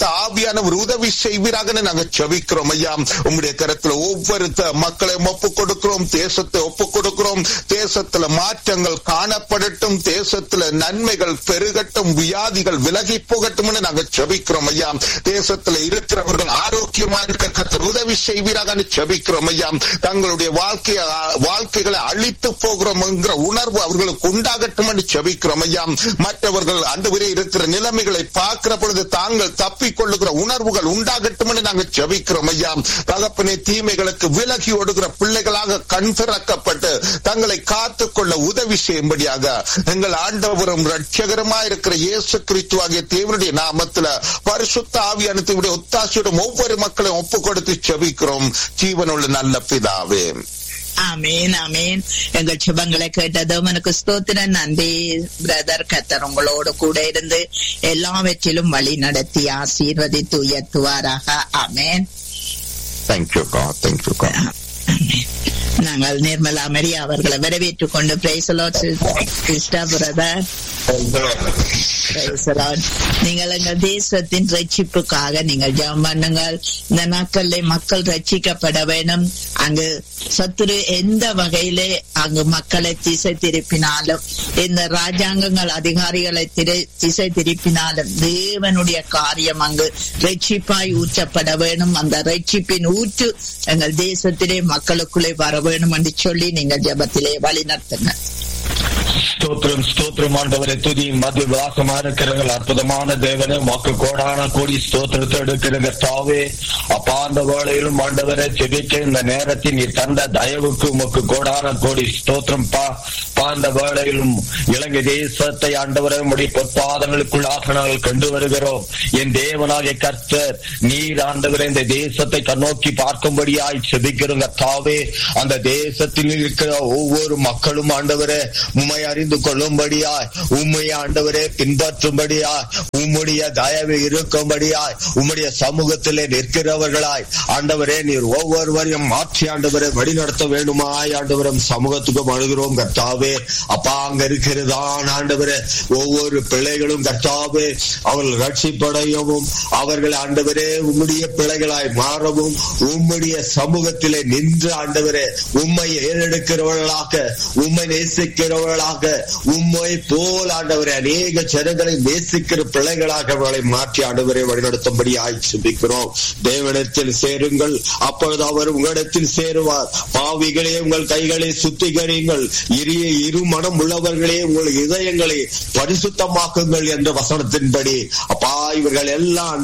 பரிசுத்த ஆவியானவர் உதவி செய்வீராக நாங்க செபிக்கிறோம் ஐயா உங்களுடைய கரத்துல ஒவ்வொரு த- மக்களையும் ஒப்புக் கொடுக்கிறோம் தேசத்தை ஒப்புக் கொடுக்கிறோம் தேசத்துல மாற்றங்கள் காணப்படட்டும் தேசத்துல நன்மைகள் பெருகட்டும் வியாதிகள் விலகி போகட்டும் நாங்க செபிக்கிறோம் ஐயா தேசத்துல இருக்கிறவர்கள் ஆரோக்கியமா இருக்க கர்த்தர் உதவி செய்வீராக செபிக்கிறோம் ஐயா தங்களுடைய வாழ்க்கைய வாழ்க்கைகளை அழித்து போகிறோம் என்கிற உணர்வு அவர்களுக்கு உண்டாகட்டும் என்று செபிக்கிறோம் ஐயா மற்றவர்கள் அன்றுவரே இருக்கிற நிலைமைகளை பார்க்கிற பொழுது தாங்கள் தப்பிக் கொள்ளுகிற உணர்வுகள் உண்டாகட்டும் என்று நாங்கள் செபிக்கிறோம் ஐயா தகப்பனே தீமைகளுக்கு விலகி ஓடுகிற பிள்ளைகளாக கண் திறக்கப்பட்டு தங்களை காத்துக் கொள்ள உதவி செய்யும்படியாக எங்கள் ஆண்டவரும் ரட்சகரமா இருக்கிற இயேசு கிறிஸ்து ஆகிய தேவனுடைய நாமத்துல பரிசுத்த ஆவியானத்தினுடைய ஒத்தாசையுடன் ஒவ்வொரு மக்களையும் ஒப்புக் கொடுத்து செபிக்கிறோம் ஜீவனுள்ள நல்ல பிதாவே ஆமீன் ஆமீன் எங்கள் சுபங்களை கேட்டதும் எனக்கு ஸ்தோத்திரம் நன்றி பிரதர் கத்தர் உங்களோடு கூட இருந்து எல்லாவற்றிலும் வழி நடத்தி ஆசீர்வதித்து உயர்த்துவாராக ஆமேன் தேங்க்யூ கா தேங்க்யூ கா நாங்கள் நிர்மலா மரி அவர்களை வரவேற்றுக் கொண்டு பிரைசலோ Krishna brother Praise the Lord. நீங்கள் எங்கள் தேசத்தின் ரட்சிப்புக்காக நீங்கள் ஜெபம் பண்ணுங்கள் இந்த நாட்களில் மக்கள் ரட்சிக்கப்பட வேண்டும் அங்கு சத்துரு எந்த வகையிலே அங்கு மக்களை திசை திருப்பினாலும் இந்த ராஜாங்கங்கள் அதிகாரிகளை திரை- திசை திருப்பினாலும் தேவனுடைய காரியம் அங்கு ரட்சிப்பாய் ஊற்றப்பட வேணும் அந்த ரட்சிப்பின் ஊற்று எங்கள் தேசத்திலே மக்களுக்குள்ளே வர வேணும் என்று சொல்லி நீங்கள் ஜெபத்திலே வழி நடத்துங்க ஸ்தோத்திரம் ஸ்தோத்திரம் ஆண்டவரை துதி மது வாசமா இருக்கிறவர்கள் அற்புதமான தேவனே உமக்கு கோடான கோடி ஸ்தோத்திரத்தை எடுக்கிறங்க தாவே அப்பா அந்த வேளையிலும் ஆண்டவரை செபிக்க இந்த நேரத்தில் நீ தந்த தயவுக்கு உமக்கு கோடான கோடி ஸ்தோத்திரம் பா பா அந்த வேளையிலும் இலங்கை தேசத்தை ஆண்டவரை உடைய பொற்பாதங்களுக்குள்ளாக நாங்கள் கண்டு வருகிறோம் என் தேவனாகிய கர்த்தர் நீர் ஆண்டவரை இந்த தேசத்தை கண்ணோக்கி பார்க்கும்படியாய் செபிக்கிறோங்க தாவே அந்த தேசத்தில் இருக்கிற ஒவ்வொரு மக்களும் ஆண்டவரே உம்மை அறிந்து கொள்ளும்படியாய் உம்மை ஆண்டவரே பின்பற்றும்படியாய் உம்முடைய தயவு இருக்கும்படியாய் உம்முடைய சமூகத்திலே நிற்கிறவர்களாய் ஆண்டவரே நீர் ஒவ்வொருவரையும் மாற்றி ஆண்டவரை வழிநடத்த வேண்டுமாய் ஆண்டவரும் சமூகத்துக்கும் அழுகிறோம் கர்த்தாவே அப்பா அங்க இருக்கிறதான் ஆண்டவரே ஒவ்வொரு பிள்ளைகளும் கர்த்தாவே அவர்கள் ரட்சிப்படையவும் அவர்கள் ஆண்டவரே உம்முடைய பிள்ளைகளாய் மாறவும் உம்முடைய சமூகத்திலே நின்று ஆண்டவரே உம்மை ஏறெடுக்கிறவர்களாக உம்மை நேசிக்கிறவர்களாக உம்மை போல் ஆண்டவரே அநேக ஜனங்களை நேசிக்கிற பிள்ளைகளாக அவர்களை மாற்றி ஆண்டவரை வழிநடத்தும்படி ஆய்ச்சிக்கிறோம் தேவனிடத்தில் சேருங்கள் அப்பொழுது அவர் உங்களிடத்தில் சேருவார் பாவிகளே உங்கள் கைகளை சுத்திகரிங்கள் இரிய இரு மனம் உள்ளவர்களே உங்கள் இதயங்களை பரிசுத்தமாக்குங்கள் என்ற வசனத்தின்படி அப்பா இவர்கள் எல்லாம்